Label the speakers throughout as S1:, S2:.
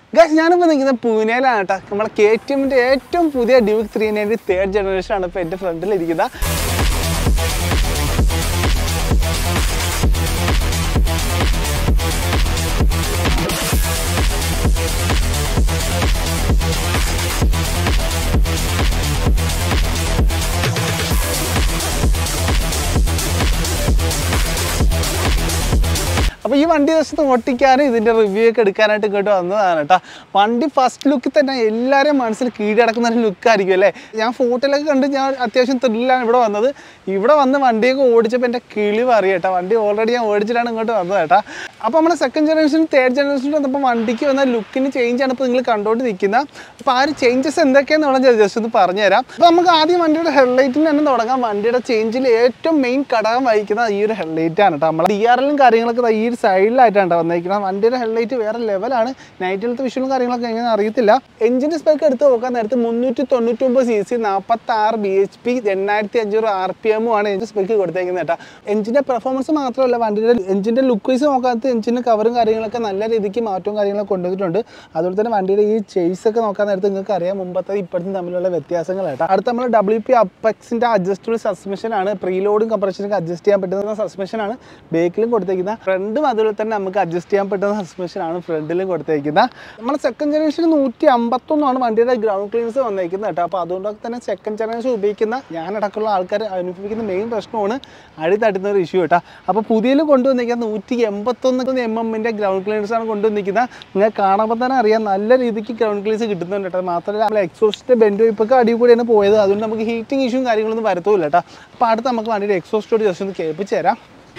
S1: Guys ഞാനിപ്പോൾ നിൽക്കുന്നത് പൂനെയിലാണ് കേട്ടോ നമ്മളെ കെ ടി എമ്മിൻ്റെ ഏറ്റവും പുതിയ Duke three ninety third generation ആണ് ഇപ്പോൾ എൻ്റെ ഫ്രണ്ടിലിരിക്കുന്നത് അപ്പോൾ ഈ വണ്ടി ജസ്റ്റ് ഓട്ടിക്കാനും ഇതിൻ്റെ റിവ്യൂ ഒക്കെ എടുക്കാനായിട്ട് ഇങ്ങോട്ട് വന്നതാണ് കേട്ടോ വണ്ടി ഫസ്റ്റ് ലുക്കിൽ തന്നെ എല്ലാവരെയും മനസ്സിൽ കീഴടക്കുന്ന ഒരു ലുക്കായിരിക്കും അല്ലേ ഞാൻ ഫോട്ടോയിലൊക്കെ കണ്ട് ഞാൻ അത്യാവശ്യം ത്രില്ലാണ് ഇവിടെ വന്നത് ഇവിടെ വന്ന് വണ്ടിയൊക്കെ ഓടിച്ചപ്പോൾ എൻ്റെ കിളി പറയും കേട്ടോ വണ്ടി ഓൾറെഡി ഞാൻ ഓടിച്ചിട്ടാണ് ഇങ്ങോട്ട് വന്നത് കേട്ടോ അപ്പോൾ നമ്മുടെ സെക്കൻഡ് ജനറേഷൻ തേർഡ് ജനറേഷൻ വന്നപ്പോൾ വണ്ടിക്ക് വന്ന ലുക്കിന് ചേഞ്ച് ആണ് ഇപ്പോൾ നിങ്ങൾ കണ്ടുകൊണ്ട് നിൽക്കുന്നത് അപ്പോൾ ആ ഒരു ചേഞ്ചസ് എന്തൊക്കെയാണെന്ന് ഞാൻ ജസ്റ്റ് ഒന്ന് പറഞ്ഞുതരാം അപ്പോൾ നമുക്ക് ആദ്യം വണ്ടിയുടെ ഹെഡ്ലൈറ്റിന് തന്നെ തുടങ്ങാം വണ്ടിയുടെ ചേഞ്ചിൽ ഏറ്റവും മെയിൻ ഘടകം വഹിക്കുന്നത് ഈ ഒരു ഹെഡ്ലൈറ്റ് ആണ് കേട്ടോ നമ്മൾ ഡി ആർ എല്ലും കാര്യങ്ങളൊക്കെ ദാ ഈ ഒരു സൈഡിലായിട്ടാണ് വന്നിരിക്കുന്നത് വണ്ടിയുടെ ഹെഡ്ലൈറ്റ് വേറെ ലെവലാണ് നൈറ്റിലത്തെ വിഷ്വലും കാര്യങ്ങളൊക്കെ എങ്ങനെ അറിയത്തില്ല എഞ്ചിൻ്റെ സ്പെക്ക് എടുത്ത് നോക്കാൻ നേരത്ത് മുന്നൂറ്റി തൊണ്ണൂറ്റൊമ്പത് സി സി നാൽപ്പത്തി ആറ് ബി എച്ച് പി എണ്ണായിരത്തി അഞ്ഞൂറ് ആർ പി എമ്മും ആണ് എഞ്ചിൻ സ്പെക്ക് കൊടുത്തേക്കുന്നത് കേട്ടോ എഞ്ചിൻ്റെ പെർഫോമൻസ് മാത്രമല്ല വണ്ടിയുടെ എഞ്ചിൻ്റെ ലുക്ക് വൈസ് നോക്കാത്ത എഞ്ചിൻ്റെ കവറും കാര്യങ്ങളൊക്കെ നല്ല രീതിക്ക് മാറ്റവും കാര്യങ്ങളൊക്കെ കൊണ്ടുവന്നിട്ടുണ്ട് അതുപോലെ തന്നെ വണ്ടിയുടെ ഈ ചേസ് ഒക്കെ നോക്കാൻ നേരത്ത് നിങ്ങൾക്ക് അറിയാം മുമ്പത്തെ ഇപ്പോഴത്തെ തമ്മിലുള്ള വ്യത്യാസങ്ങൾ കേട്ടോ അടുത്ത നമ്മൾ ഡബ്ല്യു പി അപ്പെക്സിൻ്റെ അഡ്ജസ്റ്റബിൾ സസ്പെൻഷൻ ആണ് പ്രീലോഡും കംപ്രഷനൊക്കെ അഡ്ജസ്റ്റ് ചെയ്യാൻ പറ്റുന്ന സസ്പെൻഷൻ ആണ് ബേക്കിലും കൊടുത്തേക്കുന്നത് ഫ്രണ്ടും അതുപോലെ തന്നെ നമുക്ക് അഡ്ജസ്റ്റ് ചെയ്യാൻ പറ്റുന്ന സസ്പെൻഷൻ ആണ് ഫ്രണ്ടിലും കൊടുത്തേക്കുന്നത് നമ്മൾ സെക്കൻഡ് ജനറേഷൻ നൂറ്റി അമ്പത്തൊന്നാണ് വണ്ടിയുടെ ഗ്രൗണ്ട് ക്ലീൻസ് വന്നേക്കുന്നത് കേട്ടോ അപ്പോൾ അതുകൊണ്ടൊക്കെ തന്നെ സെക്കൻഡ് ജനറേഷൻ ഉപയോഗിക്കുന്ന ഞാനടക്കമുള്ള ആൾക്കാർ അനുഭവിക്കുന്ന മെയിൻ പ്രശ്നമാണ് അടി തട്ടുന്ന ഒരു ഇഷ്യൂ കേട്ടോ അപ്പോൾ പുതിയതിൽ കൊണ്ടുവന്നിരിക്കുന്നത് നൂറ്റി എൺപത്തൊന്ന് എം എമ്മിൻ്റെ ഗ്രൗണ്ട് ക്ലീൻസ് ആണ് കൊണ്ടുവന്നിരിക്കുന്നത് നിങ്ങൾ കാണുമ്പോൾ തന്നെ അറിയാം നല്ല രീതിക്ക് ഗ്രൗണ്ട് ക്ലീൻസ് കിട്ടുന്നുണ്ട് കേട്ടോ മാത്രമല്ല നമ്മൾ എക്സോസ്റ്റിൻ്റെ ബെൻഡ് ഇപ്പൊക്കെ അടി കൂടിയാണ് പോയത് അതുകൊണ്ട് നമുക്ക് ഹീറ്റിംഗ് ഇഷ്യൂ കാര്യങ്ങളൊന്നും വരത്തുമില്ല കേട്ടോ അപ്പോൾ അടുത്ത് നമുക്ക് വണ്ടിയുടെ എക്സോസ്റ്റോട് ജസ്റ്റ് ഒന്ന് കേൾപ്പിച്ച് തരാം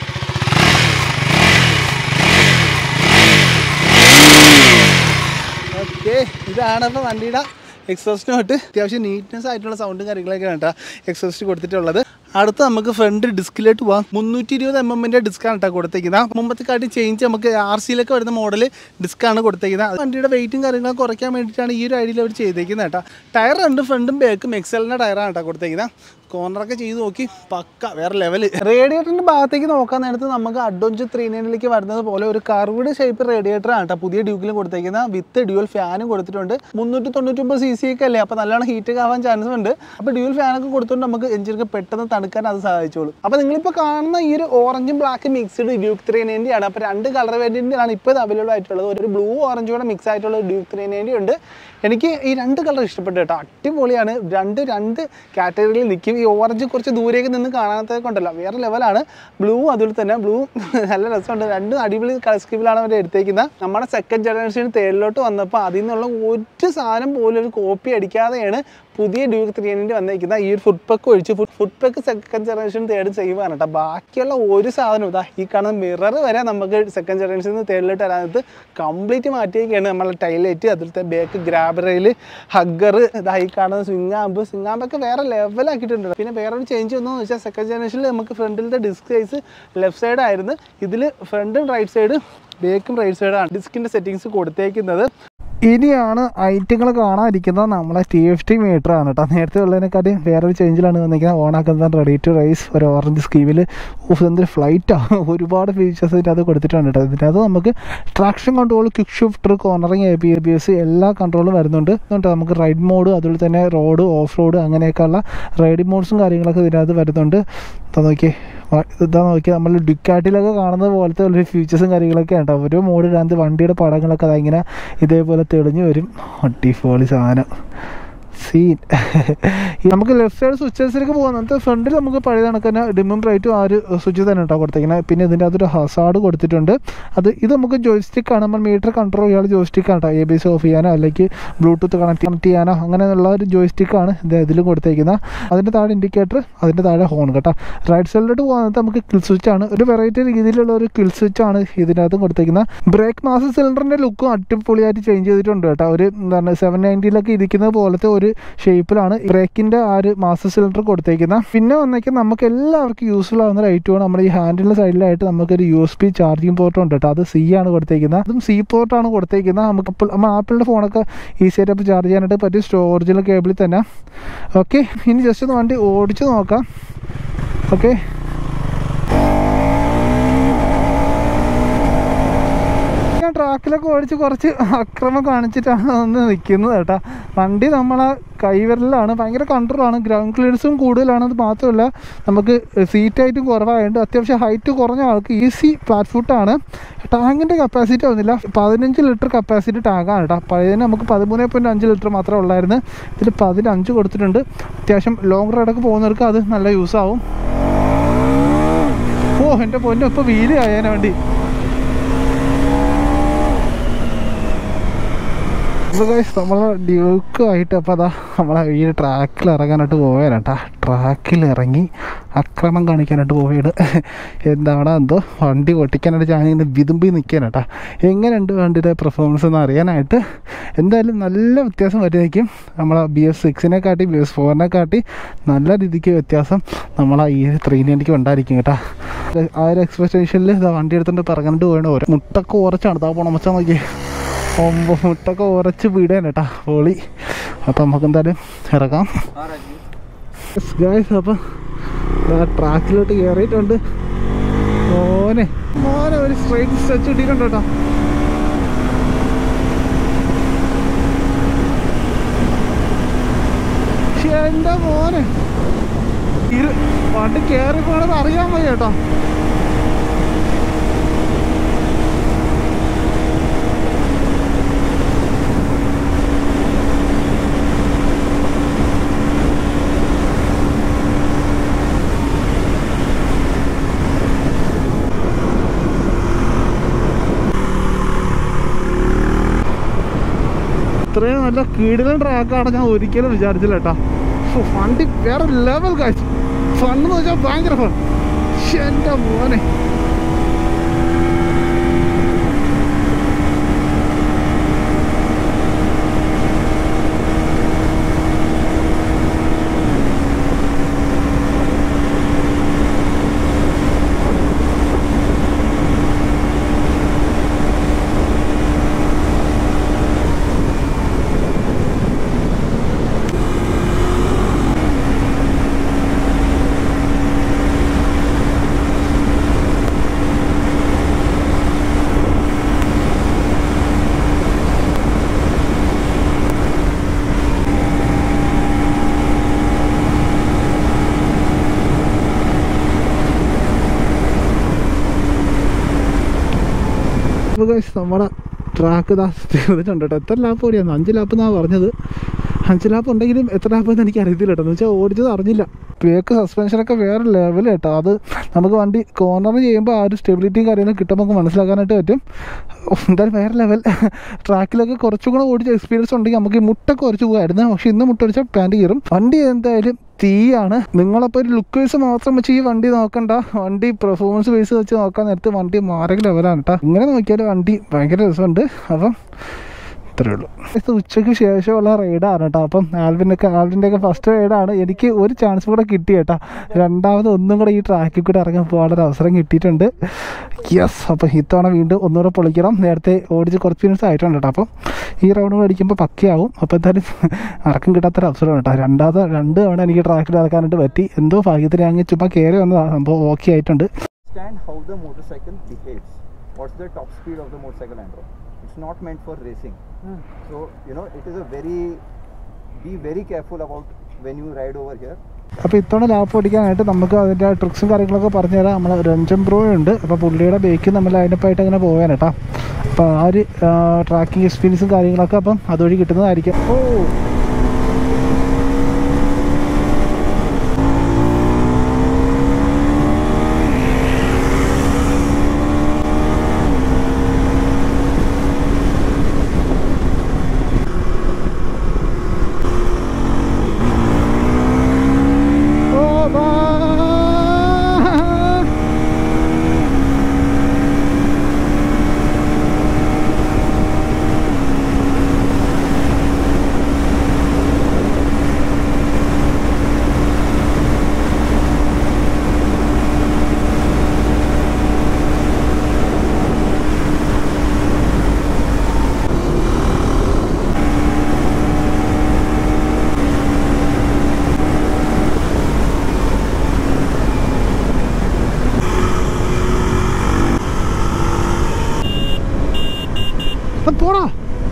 S1: ഓക്കെ ഇതാണ് അപ്പോൾ വണ്ടിയുടെ എക്സോസ്റ്റ് തൊട്ട് അത്യാവശ്യം നീറ്റ്നെസ് ആയിട്ടുള്ള സൗണ്ടും കാര്യങ്ങളൊക്കെയാണ് കേട്ടോ എക്സോസ്റ്റ് കൊടുത്തിട്ടുള്ളത് അടുത്ത് നമുക്ക് ഫ്രണ്ട് ഡിസ്കിലോട്ട് പോകാം മുന്നൂറ്റി ഇരുപത് എം എമ്മിൻ്റെ ഡിസ്ക്കാണ് കേട്ടോ കൊടുത്തേക്കുന്നത് മുമ്പത്തെക്കാട്ടി ചേഞ്ച് നമുക്ക് ആർ സിയിലൊക്കെ വരുന്ന മോഡൽ ഡിസ്ക്കാണ് കൊടുത്തേക്കുന്നത് അത് വണ്ടിയുടെ വെയിറ്റും കാര്യങ്ങളൊക്കെ കുറയ്ക്കാൻ വേണ്ടിയിട്ടാണ് ഈ ഒരു ഐഡിയയിൽ അവർ ചെയ്തേക്കുന്നത് കേട്ടോ ടയർ രണ്ട് ഫ്രണ്ടും ബാക്കും എക്സലിൻ്റെ ടയറാണ് കേട്ടോ കൊടുത്തേക്കുന്നത് കോർണറൊക്കെ ചെയ്ത് നോക്കി പക്ക വേറെ ലെവൽ റേഡിയേറ്ററിൻ്റെ ഭാഗത്തേക്ക് നോക്കാൻ നേരത്ത് നമുക്ക് അഡ്വഞ്ചർ ത്രീ നയനിലേക്ക് വരുന്നത് പോലെ ഒരു കർവ്ഡ് ഷേപ്പ് റേഡിയേറ്റർ ആണ് കേട്ടോ പുതിയ ഡ്യൂക്കിലും കൊടുത്തേക്കുന്ന വിത്ത് ഡ്യൂൽ ഫാനും കൊടുത്തിട്ടുണ്ട് മുന്നൂറ്റി തൊണ്ണൂറ്റൊമ്പത് സി സി ഒക്കെ അല്ലേ അപ്പോൾ നല്ലോണം ഹീറ്റ് ആവാൻ ചാൻസ് ഉണ്ട് അപ്പോൾ ഡ്യൂൽ ഫാനൊക്കെ കൊടുത്തുകൊണ്ട് നമുക്ക് എഞ്ചിനൊക്കെ പെട്ടെന്ന് തണുക്കാൻ അത് സഹായിച്ചോളും അപ്പോൾ നിങ്ങളിപ്പോൾ കാണുന്ന ഈ ഒരു ഓറഞ്ചും black mixed Duke three ninety ആണ് അപ്പോൾ രണ്ട് കളർ വേരിയൻ്റാണ് ഇപ്പോൾ ഇത് അവൈലബിൾ ആയിട്ടുള്ളത് ഒരു ബ്ലൂ ഓറഞ്ചും കൂടെ മിക്സ് ആയിട്ടുള്ള ഡ്യൂക്ക് ത്രീ നയൻറ്റി ഉണ്ട് എനിക്ക് ഈ രണ്ട് കളർ ഇഷ്ടപ്പെട്ടു കേട്ടോ അടിപൊളിയാണ് രണ്ട് രണ്ട് കാറ്റഗറിയിൽ നിൽക്കും ഈ ഓറഞ്ച് കുറച്ച് ദൂരേക്ക് നിന്ന് കാണാത്തത് കൊണ്ടല്ല വേറെ ലെവലാണ് ബ്ലൂ അതുപോലെ തന്നെ ബ്ലൂ നല്ല രസമുണ്ട് രണ്ടും അടിപൊളി കളർ സ്കീമിലാണ് അവർ എടുത്തേക്കുന്നത് നമ്മുടെ സെക്കൻഡ് ജനറേഷൻ തേർഡിലോട്ട് വന്നപ്പോൾ അതിൽ നിന്നുള്ള ഒരു സാധനം പോലും ഒരു കോപ്പി അടിക്കാതെയാണ് പുതിയ ഡ്യൂക്ക് ത്രീ ഹൺഡ്രഡ് വന്നിരിക്കുന്ന ഈ ഒരു ഫുഡ് പെക്ക് ഒഴിച്ച് foot foot peg second generation third ചെയ്യുവാണ് കേട്ടോ ബാക്കിയുള്ള ഒരു സാധനം ഇതാ ഈ കാണുന്ന മിറർ വരെ നമുക്ക് സെക്കൻഡ് ജനറേഷൻ തേർഡിലോട്ട് വരാനത്ത് കംപ്ലീറ്റ് മാറ്റിയൊക്കെയാണ് നമ്മളെ ടൈലൈറ്റ് അതിലത്തെ ബാക്ക് ഗ്രാബ് റെയിൽ ഹഗ്ഗർ ഇതാ ഈ കാണുന്ന സ്വിങ് ആമ്പ് സ്വിങ് ആമ്പൊക്കെ വേറെ ലെവലാക്കിയിട്ടുണ്ട് പിന്നെ വേറൊരു ചേഞ്ച് വന്നതെന്ന് വെച്ചാൽ സെക്കൻഡ് ജനറേഷനിൽ നമുക്ക് ഫ്രണ്ടിലത്തെ ഡിസ്ക് സൈസ് ലെഫ്റ്റ് സൈഡ് ആയിരുന്നു ഇതിൽ ഫ്രണ്ടും റൈറ്റ് സൈഡ് ബേക്കും റൈറ്റ് സൈഡാണ് ഡിസ്കിൻ്റെ സെറ്റിങ്സ് കൊടുത്തേക്കുന്നത് ഇനിയാണ് ഐറ്റങ്ങൾ കാണാതിരിക്കുന്നത് നമ്മളെ ടി എഫ് ടി മീറ്റർ ആണ് കേട്ടോ നേരത്തെ ഉള്ളതിനെക്കാട്ടി വേറൊരു ചേഞ്ചിലാണ് വന്നിരിക്കുന്നത് ഓണാക്കുന്നത് റെഡി ടു റൈസ് ഒരു ഓറഞ്ച് സ്കീമിൽ ഓഫ് എന്തൊരു ഫ്ലൈറ്റാണ് ഒരുപാട് ഫീച്ചേഴ്സ് ഇതിനകത്ത് കൊടുത്തിട്ടുണ്ട് കേട്ടോ ഇതിനകത്ത് നമുക്ക് traction control quick shifter cornering A B A B S എല്ലാ കൺട്രോളും വരുന്നുണ്ട് എന്നിട്ട് നമുക്ക് റൈഡ് മോഡ് അതുപോലെ തന്നെ റോഡ് ഓഫ് റോഡ് അങ്ങനെയൊക്കെയുള്ള റൈഡിങ് മോഡ്സും കാര്യങ്ങളൊക്കെ ഇതിനകത്ത് വരുന്നുണ്ട് ഇതാ നോക്കിയേ വ- ഇതാ നോക്കിയാൽ നമ്മൾ ഡുക്കാറ്റിലൊക്കെ കാണുന്നത് പോലത്തെ ഒരു ഫീച്ചേഴ്സും കാര്യങ്ങളൊക്കെ ഉണ്ടാവും ഓരോ മോഡിനകത്ത് വണ്ടിയുടെ പടങ്ങളൊക്കെ അതിങ്ങനെ ഇതേപോലെ തെളിഞ്ഞു വരും അടിപൊളി സാധനം സീൻ നമുക്ക് ലെഫ്റ്റ് സൈഡ് സ്വിച്ചസിലേക്ക് പോകാൻ നേരത്തെ ഫ്രണ്ടിൽ നമുക്ക് പഴയ കണക്ക് തന്നെ ഡിമ്മും ബ്രൈറ്റും ആ ഒരു സ്വിച്ച് തന്നെ കേട്ടോ കൊടുത്തേക്കുന്നത് പിന്നെ ഇതിൻ്റെ അകത്തൊരു ഹസാഡ് കൊടുത്തിട്ടുണ്ട് അത് ഇത് നമുക്ക് ജോയിസ്റ്റിക് ആണ് നമ്മൾ മീറ്റർ കൺട്രോൾ ചെയ്യാൻ ജോയിസ്റ്റിക് ആണ് കേട്ടോ എ ബി എസ് ഓഫ് ചെയ്യാനോ അല്ലെങ്കിൽ ബ്ലൂടൂത്ത് കണക്ട് കണക്ട് ചെയ്യാനോ അങ്ങനെയുള്ള ഒരു ജോയിസ്റ്റിക് ആണ് ഇത് ഇതിലും കൊടുത്തേക്കുന്നത് അതിൻ്റെ താഴെ ഇൻഡിക്കേറ്റർ അതിൻ്റെ താഴെ ഹോൺ കേട്ടോ റൈറ്റ് സൈഡിലോട്ട് പോകാൻ നേരത്തെ നമുക്ക് കിൽ സ്വിച്ച് ആണ് ഒരു വെറൈറ്റി രീതിയിലുള്ള ഒരു കിൽ സ്വിച്ച് ആണ് ഇതിനകത്തും കൊടുത്തേക്കുന്നത് ബ്രേക്ക് മാസ്റ്റർ സിലിണ്ടറിൻ്റെ ലുക്കും അടിപൊളിയായിട്ട് ചേഞ്ച് ചെയ്തിട്ടുണ്ട് കേട്ടോ ഒരു എന്താണ് സെവൻ നയൻറ്റിയിലൊക്കെ ഇരിക്കുന്ന പോലത്തെ ഒരു ഷേപ്പിലാണ് ബ്രേക്കിൻ്റെ ആ ഒരു മാസ്റ്റർ സിലിണ്ടർ കൊടുത്തേക്കുന്നത് പിന്നെ വന്നേക്കാൻ നമുക്ക് എല്ലാവർക്കും യൂസ്ഫുൾ ആവുന്ന ഒരു ഐറ്റമാണ് നമ്മുടെ ഈ ഹാൻഡിലിൻ്റെ സൈഡിലായിട്ട് നമുക്കൊരു U S P charging port ഉണ്ട് കേട്ടോ അത് സി ആണ് കൊടുത്തേക്കുന്നത് അതും സി പോർട്ടാണ് കൊടുത്തേക്കുന്നത് നമുക്ക് അപ്പോൾ നമ്മൾ ആപ്പിളിൻ്റെ ഫോണൊക്കെ ഈസി ആയിട്ട് അപ്പോൾ ചാർജ് ചെയ്യാനായിട്ട് പറ്റിയ സ്റ്റോറേജിലെ കേബിളിൽ തന്നെ ഓക്കെ ഇനി ജസ്റ്റ് ഒന്ന് വണ്ടി ഓടിച്ച് നോക്കാം ഓക്കെ ഞാൻ ട്രാ ട്രാക്കിലൊക്കെ ഓടിച്ച് കുറച്ച് അക്രമം കാണിച്ചിട്ടാണ് ഒന്ന് നിൽക്കുന്നത് കേട്ടോ വണ്ടി നമ്മളെ കൈവിരലാണ് ഭയങ്കര കൺട്രോളാണ് ഗ്രൗണ്ട് ക്ലിയറൻസും കൂടുതലാണ് അത് മാത്രമല്ല നമുക്ക് സീറ്റ് ഹൈറ്റും കുറവായതുകൊണ്ട് അത്യാവശ്യം ഹൈറ്റ് കുറഞ്ഞ ആൾക്ക് ഈസി പ്ലാറ്റ്ഫൂട്ടാണ് ടാങ്കിൻ്റെ കപ്പാസിറ്റി ഒന്നുമില്ല പതിനഞ്ച് ലിറ്റർ കപ്പാസിറ്റി ടാങ്കാണ് കേട്ടോ പഴയതിന് നമുക്ക് പതിമൂന്ന് പോയിൻറ്റ് അഞ്ച് ലിറ്റർ മാത്രമേ ഉള്ളായിരുന്നു ഇതിൽ പതിനഞ്ച് കൊടുത്തിട്ടുണ്ട് അത്യാവശ്യം ലോങ് റൈഡൊക്കെ പോകുന്നവർക്ക് അത് നല്ല യൂസ് ആവും ഓ എൻ്റെ പൊന്നെ ഇപ്പോൾ വീല് ആയേനെ വണ്ടി നമ്മൾ ഡ്യൂക്കുമായിട്ട് അപ്പോൾ അതാ നമ്മളെ ഈ ട്രാക്കിൽ ഇറങ്ങാനായിട്ട് പോയാലട്ടാ ട്രാക്കിൽ ഇറങ്ങി അക്രമം കാണിക്കാനായിട്ട് പോവുകയാണ് എന്താണ് എന്തോ വണ്ടി പൊട്ടിക്കാനായിട്ട് ഞാനിങ്ങനെ വിതുമ്പി നിൽക്കാനാട്ടാ എങ്ങനെയുണ്ട് വണ്ടിയുടെ പെർഫോമൻസ് എന്ന് അറിയാനായിട്ട് എന്തായാലും നല്ല വ്യത്യാസം വരുമായിരിക്കും നമ്മളെ ബി എസ് സിക്സിനെ കാട്ടി ബി എസ് ഫോറിനെ കാട്ടി നല്ല രീതിക്ക് വ്യത്യാസം നമ്മളെ ഈ ത്രീ നയൻറ്റിക്ക് ഉണ്ടായിരിക്കും കേട്ടോ ആ ഒരു എക്സ്പെക്ടേഷനിൽ ഇതാ വണ്ടി എടുത്തുകൊണ്ട് പറങ്ങാണ്ട് പോകണം ഓരോ മുട്ടൊക്കെ ഉറച്ചാണ് താ പോണം വെച്ചാൽ നോക്കിയേ ഒമ്പ മുട്ടൊക്കെ ഉറച്ച് വീടാൻ കേട്ടാ പൊളി അപ്പം നമുക്ക് എന്തായാലും ഇറങ്ങാം ഗായ്സ് അപ്പം ട്രാക്കിലോട്ട് കയറിയിട്ടുണ്ട് മോനെ മോനെ ഒരു സ്ട്രെയിറ്റ് സ്ട്രെച്ച് കിട്ടിയിട്ടുണ്ട് കേട്ടോ ശ്ശെ, എൻ്റെ മോനെ ഇരു വണ്ടി കയറി പോകണമെന്ന് അറിയാൻ വയ്യ കേട്ടോ ഇത്രയും നല്ല കീടിലൻ ട്രാക്കാണ് ഞാൻ ഒരിക്കലും വിചാരിച്ചില്ല കേട്ടോ ഫു, വണ്ടി വേറെ ലെവൽ കാഴ്ച ഫൺ എന്ന് വെച്ചാൽ ഭയങ്കര ഫൺ എൻ്റെ മോനെ അപ്പോൾ guys, നമ്മുടെ ട്രാക്ക് ഇതാ തീർന്നിട്ടുണ്ട് കേട്ടോ എത്ര ലാപ്പ് ഓടിയാന്ന് അഞ്ച് ലാപ്പ് എന്നാണ് പറഞ്ഞത് അഞ്ച് ലാപ്പ് ഉണ്ടെങ്കിലും എത്ര ലാപ്പ് എന്ന് എനിക്ക് അറിയത്തില്ല കേട്ടോ എന്ന് വെച്ചാൽ ഓടിച്ചത് അറിഞ്ഞില്ല ബ്രേക്ക് സസ്പെൻഷനൊക്കെ വേറെ ലെവൽ കേട്ടോ അത് നമുക്ക് വണ്ടി കോർണർ ചെയ്യുമ്പോൾ ആ ഒരു സ്റ്റെബിലിറ്റിയും കാര്യങ്ങളും കിട്ടുമ്പോൾ നമുക്ക് മനസ്സിലാക്കാനായിട്ട് പറ്റും ഓ, എന്തായാലും വേറെ ലെവൽ ട്രാക്കിലൊക്കെ കുറച്ചും കൂടെ ഓടിച്ച എക്സ്പീരിയൻസ് ഉണ്ടെങ്കിൽ നമുക്ക് ഈ മുട്ടൊക്കെ കുറച്ച് പോകുമായിരുന്നു പക്ഷെ ഇന്ന് മുട്ടടിച്ചാൽ പാൻറ് കീറും വണ്ടി എന്തായാലും തീയാണ് നിങ്ങളപ്പോൾ ഒരു ലുക്ക് വൈസ് മാത്രം വെച്ച് ഈ വണ്ടി നോക്കണ്ട വണ്ടി പെർഫോമൻസ് ബേസ് വെച്ച് നോക്കാൻ നേരത്ത് വണ്ടി മാരക ലെവലാണ് കേട്ടോ ഇങ്ങനെ നോക്കിയാൽ വണ്ടി ഭയങ്കര രസമുണ്ട് അപ്പം ഇത്രയേ ഉള്ളൂ ഇത് ഉച്ചയ്ക്ക് ശേഷമുള്ള റൈഡാണ് കേട്ടോ അപ്പം ആൽവിനൊക്കെ ആൽവിൻ്റെ ഒക്കെ ഫസ്റ്റ് റൈഡാണ് എനിക്ക് ഒരു ചാൻസ് കൂടെ കിട്ടി കേട്ടോ രണ്ടാമത് ഒന്നും കൂടെ ഈ ട്രാക്കിൽ കൂടെ ഇറങ്ങാൻ പോകാനൊരു അവസരം കിട്ടിയിട്ടുണ്ട് യെസ് അപ്പം ഇത്തവണ വീണ്ടും ഒന്നുകൂടെ പൊളിക്കണം നേരത്തെ ഓടിച്ച് കുറച്ച് മിനിറ്റ്സ് ആയിട്ടുണ്ട് കേട്ടോ അപ്പം ഈ റൗണ്ട് കൂടെ അടിക്കുമ്പോൾ പക്കയാവും അപ്പോൾ എന്തായാലും ഇറക്കം കിട്ടാത്തൊരു അവസരമാണ് കേട്ടോ രണ്ടാമത് രണ്ട് തവണ എനിക്ക് ട്രാക്കിൽ ഇറക്കാനായിട്ട് പറ്റി എന്തോ ഭാഗ്യത്തിന് അങ്ങ് ചുമ്മാ കയറി വന്നതാണ് സംഭവം ഓക്കെ ആയിട്ടുണ്ട്
S2: understand how the motorcycle behaves. What's the top speed of the motorcycle Andro? It's not meant for racing. So you know it is a very be very careful about when you ride over here.
S1: അപ്പോൾ ഇത്തവണ lap ഓടിക്കാനായിട്ട് നമുക്ക് അതിൻ്റെ ട്രിക്സും കാര്യങ്ങളൊക്കെ പറഞ്ഞു തരാം നമ്മൾ Ranjan bro ഉണ്ട് അപ്പോൾ പുള്ളിയുടെ ബേക്ക് നമ്മൾ അതിനപ്പായിട്ട് അങ്ങനെ പോകാൻ കേട്ടോ അപ്പോൾ ആ ഒരു ട്രാക്കിംഗ് എക്സ്പീരിയൻസും കാര്യങ്ങളൊക്കെ അപ്പം അതുവഴി കിട്ടുന്നതായിരിക്കും ഓ ഓ ബാ അത് പോടാ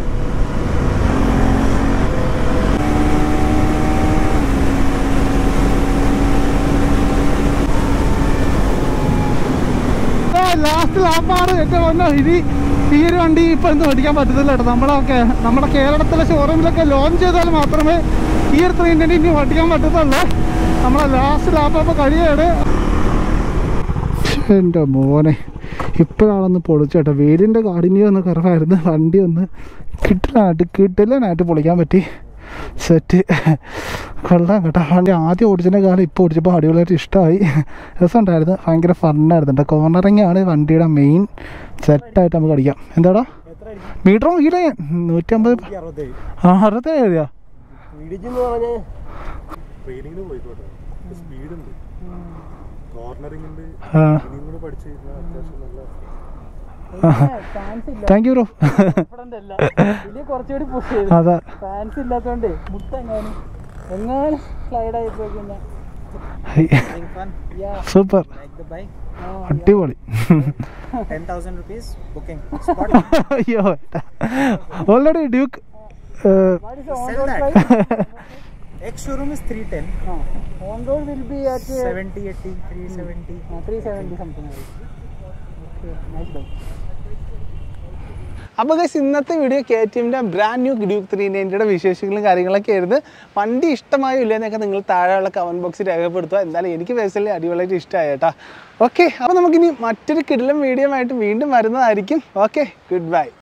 S1: ലാസ്റ്റ് ലാപ്പാണ് ഏറ്റവും വന്ന ഇനി ഈ ഒരു വണ്ടി ഇപ്പൊ എന്ത് മേടിക്കാൻ പറ്റത്തില്ല കേട്ടോ നമ്മളൊക്കെ നമ്മുടെ കേരളത്തിലെ ഷോറൂമിലൊക്കെ ലോഞ്ച് ചെയ്താൽ മാത്രമേ ഈ ഒരു ത്രീ ഇനി മേടിക്കാൻ പറ്റത്തുള്ളൂ നമ്മളെ ലാസ്റ്റ് ലാപ്പ് അപ്പോൾ കഴിയാണ് എൻ്റെ മോനെ ഇപ്പോഴാണൊന്ന് പൊളിച്ചേട്ടോ വെയിലിൻ്റെ കാഠിന്യം ഒന്ന് കുറവായിരുന്നു വണ്ടി ഒന്ന് കിട്ടലായിട്ട് കിട്ടലായിട്ട് പൊളിക്കാൻ പറ്റി സെറ്റ് കൊള്ളാം കേട്ടോ വണ്ടി ആദ്യം ഓടിച്ചതിൻ്റെ കാലം ഇപ്പോൾ ഓടിച്ചപ്പോൾ അടിപൊളിയായിട്ട് ഇഷ്ടമായി രസമുണ്ടായിരുന്നു ഭയങ്കര ഫണ്ണായിരുന്നു കേട്ടോ കോർണറിങ് ആണ് വണ്ടിയുടെ മെയിൻ സെറ്റായിട്ട് നമുക്ക് അടിക്കാം എന്താടാ മീറ്റർ നോക്കിയില്ല ഞാൻ നൂറ്റമ്പത് ആ അറുപത്തേഴ് എഴുതിയാ
S3: ട്രെയിനിങ്ങിന് പോയിക്കോട്ടെ സ്പീഡ് ഉണ്ട് കോർണറിംഗ് ഉണ്ട്
S1: ആ
S3: ഇനിയും കൂടെ പഠിച്ചു കഴിഞ്ഞാൽ അത്യാവശ്യം നല്ല
S1: താങ്ക് യു ബ്രോ
S4: ഇതില് കുറച്ചുകൂടി പുഷ് ചെയ്തു
S1: അതാ
S4: ഫാൻസ് ഇല്ലാത്തോണ്ട് മുട്ടെങ്ങാനും എങ്ങാനും സ്ലൈഡ് ആയി പോയി കഴിഞ്ഞാൽ yeah,
S1: super
S5: like the bike
S4: ആ,
S1: അടിപൊളി
S5: 10000 rupees booking spot
S1: അയ്യോ already Duke
S4: what is the on
S5: Sell
S4: road
S5: that.
S4: price?
S5: ex showroom is 310
S4: Ah, on road will be at uh,
S5: 70 80 370
S4: uh, 370 something like that. Okay, nice bike.
S1: അപ്പോൾ guys ഇന്നത്തെ video K T എമ്മിൻ്റെ brand new Duke three നയൻറ്റിയുടെ വിശേഷങ്ങളും കാര്യങ്ങളൊക്കെ ആയിരുന്നു വണ്ടി ഇഷ്ടമായോ ഇല്ലെന്നൊക്കെ നിങ്ങൾ താഴെയുള്ള കമൻറ്റ് ബോക്സിൽ രേഖപ്പെടുത്തുക എന്തായാലും എനിക്ക് പേഴ്സണലി അടിപൊളിയായിട്ട് ഇഷ്ടമായി കേട്ടോ ഓക്കെ അപ്പോൾ നമുക്കിനി മറ്റൊരു കിടിലം വീഡിയോ ആയിട്ട് വീണ്ടും വരുന്നതായിരിക്കും ഓക്കെ ഗുഡ് ബൈ